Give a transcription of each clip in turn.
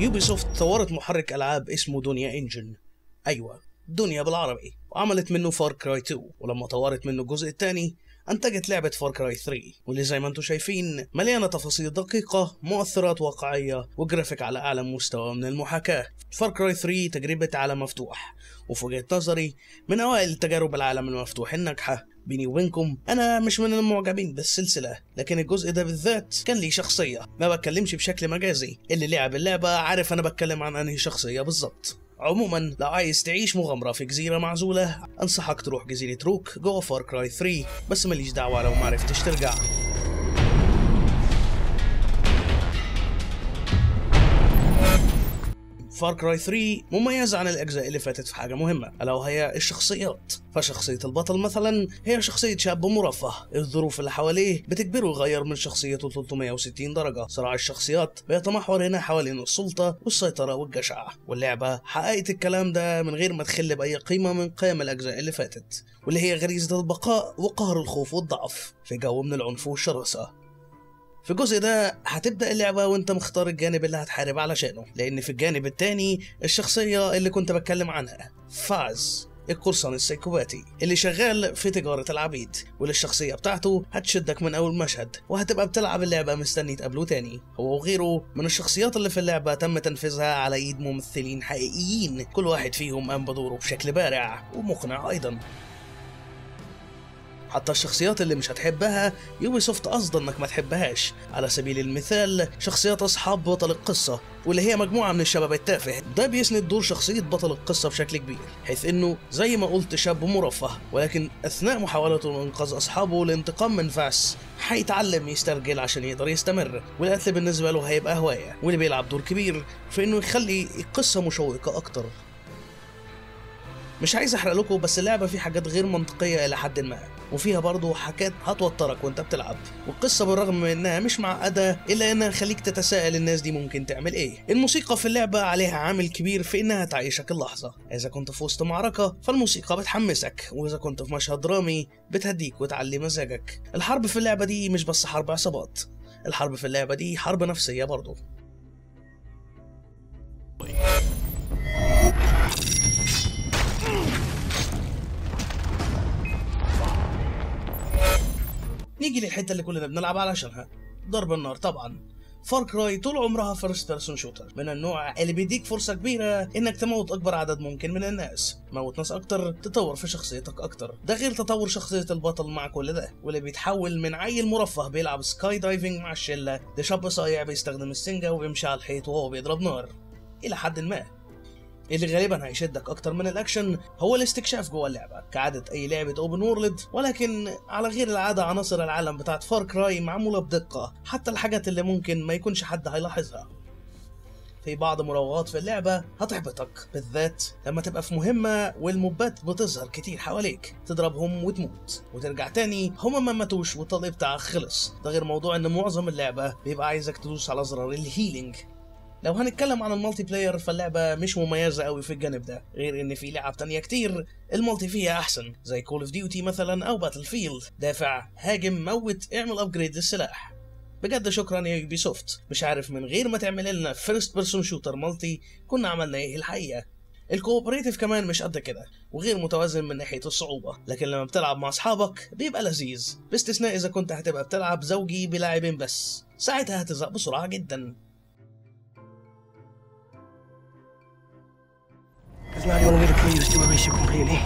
يوبي سوفت طورت محرك ألعاب اسمه دنيا انجن أيوة دنيا بالعربي وعملت منه فار كراي 2 ولما طورت منه الجزء الثاني انتجت لعبة فار كراي 3 واللي زي ما انتم شايفين مليانة تفاصيل دقيقة مؤثرات واقعية وجرافيك على أعلى مستوى من المحاكاة فار كراي 3 تجربة عالم مفتوح وفي وجهة نظري من أوائل تجارب العالم المفتوح الناجحة بيني وبينكم انا مش من المعجبين بالسلسله لكن الجزء ده بالذات كان ليه شخصيه ما بتكلمش بشكل مجازي اللي لعب اللعبه عارف انا بتكلم عن انهي شخصيه بالظبط عموما لو عايز تعيش مغامرة في جزيرة معزولة أنصحك تروح جزيرة روك جوه فار كراي 3 بس ماليش دعوة لو معرفتش ترجع فار كراي 3 مميزة عن الأجزاء اللي فاتت في حاجة مهمة ألا وهي الشخصيات فشخصية البطل مثلا هي شخصية شاب مرفه الظروف اللي حواليه بتجبره يغير من شخصيته 360 درجة صراع الشخصيات بيتمحور هنا حوالين السلطة والسيطرة والجشع واللعبة حققت الكلام ده من غير ما تخل بأي قيمة من قيم الأجزاء اللي فاتت واللي هي غريزة البقاء وقهر الخوف والضعف في جو من العنف والشراسة في الجزء ده هتبدأ اللعبة وانت مختار الجانب اللي هتحارب علشانه لأن في الجانب التاني الشخصية اللي كنت بتكلم عنها فاز القرصان السيكوباتي اللي شغال في تجارة العبيد واللي الشخصية بتاعته هتشدك من أول مشهد وهتبقى بتلعب اللعبة مستني تقابله تاني هو وغيره من الشخصيات اللي في اللعبة تم تنفيذها على إيد ممثلين حقيقيين كل واحد فيهم قام بدوره بشكل بارع ومقنع أيضا حتى الشخصيات اللي مش هتحبها يوبي سوفت قصد انك ما تحبهاش على سبيل المثال شخصيات اصحاب بطل القصه واللي هي مجموعه من الشباب التافه ده بيسند دور شخصيه بطل القصه بشكل كبير حيث انه زي ما قلت شاب مرفه ولكن اثناء محاولته لانقاذ اصحابه للانتقام من فاس هيتعلم يسترجل عشان يقدر يستمر والقتل بالنسبه له هيبقى هوايه واللي بيلعب دور كبير في انه يخلي القصه مشوقه اكتر مش عايز احرق لكم بس اللعبه فيه حاجات غير منطقيه الى حد ما وفيها برضه حاجات هتوترك وانت بتلعب والقصه بالرغم من انها مش معقده الا انها تخليك تتساءل الناس دي ممكن تعمل ايه الموسيقى في اللعبه عليها عامل كبير في انها تعيشك اللحظه اذا كنت في وسط معركه فالموسيقى بتحمسك واذا كنت في مشهد درامي بتهديك وتعلي مزاجك الحرب في اللعبه دي مش بس حرب عصابات الحرب في اللعبه دي حرب نفسيه برضه نيجي للحته اللي كلنا بنلعب علشانها ضرب النار طبعا فار كراي طول عمرها فيرست بيرسون شوتر من النوع اللي بيديك فرصه كبيره انك تموت اكبر عدد ممكن من الناس موت ناس اكتر تطور في شخصيتك اكتر ده غير تطور شخصيه البطل مع كل ده واللي بيتحول من عيل مرفه بيلعب سكاي دايفنج مع الشله لشاب صايع بيستخدم السنجه وبيمشي على الحيط وهو بيضرب نار الى حد ما اللي غالبا هيشدك اكتر من الاكشن هو الاستكشاف جوه اللعبه كعاده اي لعبه اوبن وورلد ولكن على غير العاده عناصر العالم بتاعت فار كراي معموله بدقه حتى الحاجات اللي ممكن ما يكونش حد هيلاحظها في بعض مراوغات في اللعبة هتحبطك بالذات لما تبقى في مهمة والموبات بتظهر كتير حواليك تضربهم وتموت وترجع تاني هما ما ماتوش والطلق بتاعك خلص ده غير موضوع ان معظم اللعبة بيبقى عايزك تدوس على زرار الهيلينج لو هنتكلم عن المالتي بلاير فاللعبة مش مميزة قوي في الجانب ده غير ان في لعب تانية كتير المالتي فيها احسن زي كول اوف ديوتي مثلا او باتل فيلد دافع هاجم موت اعمل ابجريد للسلاح بجد شكرا يا يوبي سوفت مش عارف من غير ما تعمل لنا فيرست بيرسون شوتر مالتي كنا عملنا ايه الحقيقة الكوبريتيف كمان مش قد كده وغير متوازن من ناحيه الصعوبه لكن لما بتلعب مع اصحابك بيبقى لذيذ باستثناء اذا كنت هتبقى بتلعب زوجي بلاعبين بس ساعتها هتزهق بسرعه جدا Because now the only way to kill you is to erase you completely.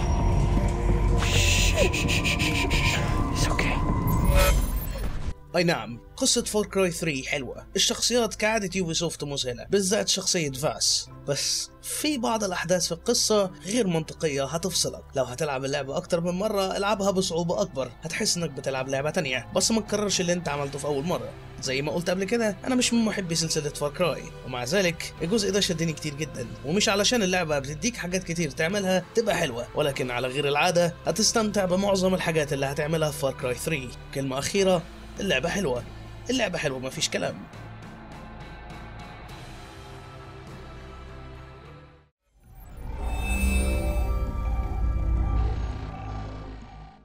It's okay. اي نعم قصة فور كراي 3 حلوة الشخصيات كعادة يوبي سوفت مذهلة بالذات شخصية فاس بس في بعض الأحداث في القصة غير منطقية هتفصلك لو هتلعب اللعبة أكتر من مرة العبها بصعوبة أكبر هتحس إنك بتلعب لعبة تانية بس ما تكررش اللي أنت عملته في أول مرة زي ما قلت قبل كده أنا مش من محبي سلسلة فار كراي ومع ذلك الجزء ده شدني كتير جدا ومش علشان اللعبة بتديك حاجات كتير تعملها تبقى حلوة ولكن على غير العادة هتستمتع بمعظم الحاجات اللي هتعملها في فار كراي 3 كلمة أخيرة اللعبة حلوة اللعبة حلوة مفيش كلام